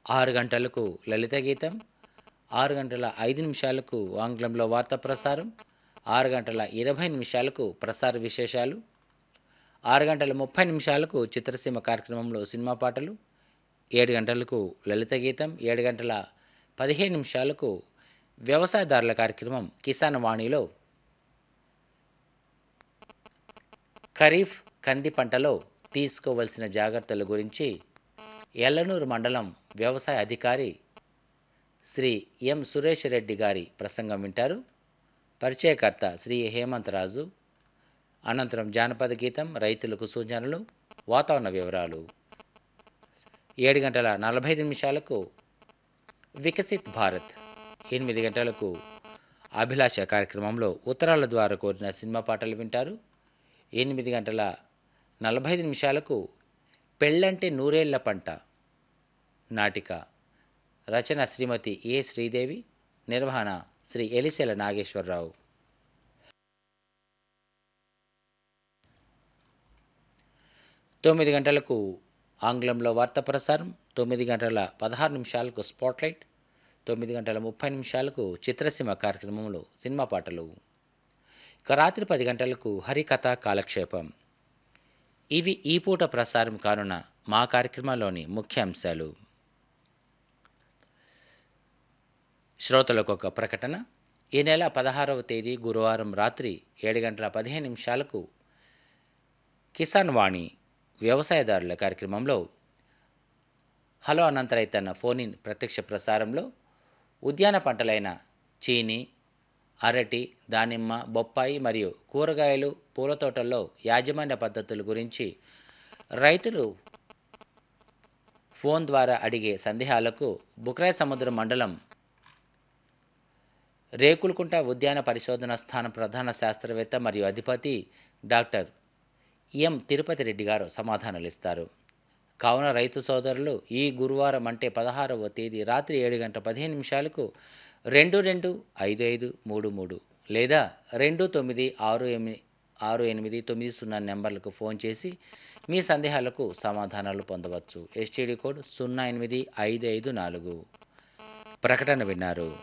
ఆరు గంటలకు లలిత గీతం ఆరు గంటల ఐదు నిమిషాలకు ఆంగ్లంలో వార్తా ప్రసారం ఆరు గంటల ఇరవై నిమిషాలకు ప్రసార విశేషాలు ఆరు గంటల ముప్పై నిమిషాలకు చిత్రసీమ కార్యక్రమంలో సినిమా పాటలు ఏడు గంటలకు లలిత గీతం ఏడు గంటల పదిహేను నిమిషాలకు వ్యవసాయదారుల కార్యక్రమం కిసాన్ వాణిలో ఖరీఫ్ కంది పంటలో తీసుకోవలసిన జాగ్రత్తల గురించి ఎల్లనూరు మండలం వ్యవసాయ అధికారి శ్రీ ఎం సురేష్ రెడ్డి గారి ప్రసంగం వింటారు పరిచయకర్త శ్రీ హేమంత్ రాజు అనంతరం జానపద గీతం రైతులకు సూచనలు వాతావరణ వివరాలు ఏడు గంటల నలభై ఐదు నిమిషాలకు వికసిత్ భారత్ ఎనిమిది గంటలకు అభిలాష కార్యక్రమంలో ఉత్తరాల ద్వారా కోరిన సినిమా పాటలు వింటారు ఎనిమిది గంటల నలభై ఐదు నిమిషాలకు పెళ్ళంటే నూరేళ్ల పంట నాటిక రచన శ్రీమతి ఏ శ్రీదేవి నిర్వహణ శ్రీ ఎలిసెల నాగేశ్వరరావు తొమ్మిది గంటలకు ఆంగ్లంలో వార్తా ప్రసారం తొమ్మిది గంటల పదహారు నిమిషాలకు స్పాట్లైట్ తొమ్మిది గంటల ముప్పై నిమిషాలకు చిత్రసీమ కార్యక్రమంలో సినిమా పాటలు ఇక రాత్రి పది గంటలకు హరికథ కాలక్షేపం ఇవి ఈ పూట ప్రసారం కానున్న మా కార్యక్రమంలోని ముఖ్య అంశాలు శ్రోతలకు ఒక ప్రకటన ఈ నెల పదహారవ తేదీ గురువారం రాత్రి ఏడు గంటల పదిహేను నిమిషాలకు కిసాన్ వాణి వ్యవసాయదారుల కార్యక్రమంలో హలో అనంత రైతన్న ఫోన్ ఇన్ ప్రత్యక్ష ప్రసారంలో ఉద్యాన పంటలైన చీని అరటి దానిమ్మ బొప్పాయి మరియు కూరగాయలు పూల తోటల్లో యాజమాన్య పద్ధతుల గురించి రైతులు ఫోన్ ద్వారా అడిగే సందేహాలకు బుక్రాయ్ సముద్రం మండలం రేకులకుంట ఉద్యాన పరిశోధన స్థానం ప్రధాన శాస్త్రవేత్త మరియు అధిపతి డాక్టర్ ఎం తిరుపతి రెడ్డి గారు సమాధానాలు ఇస్తారు కావున రైతు సోదరులు ఈ గురువారం అంటే పదహారవ తేదీ రాత్రి ఏడు గంట పదిహేను నిమిషాలకు రెండు రెండు ఐదు ఐదు మూడు మూడు లేదా రెండు తొమ్మిది ఆరు ఎనిమిది ఆరు ఎనిమిది తొమ్మిది సున్నా నెంబర్లకు ఫోన్ చేసి మీ సందేహాలకు సమాధానాలు పొందవచ్చు ఎస్టీడీ కోడ్ సున్నా ఎనిమిది ఐదు ఐదు నాలుగు ప్రకటన విన్నారు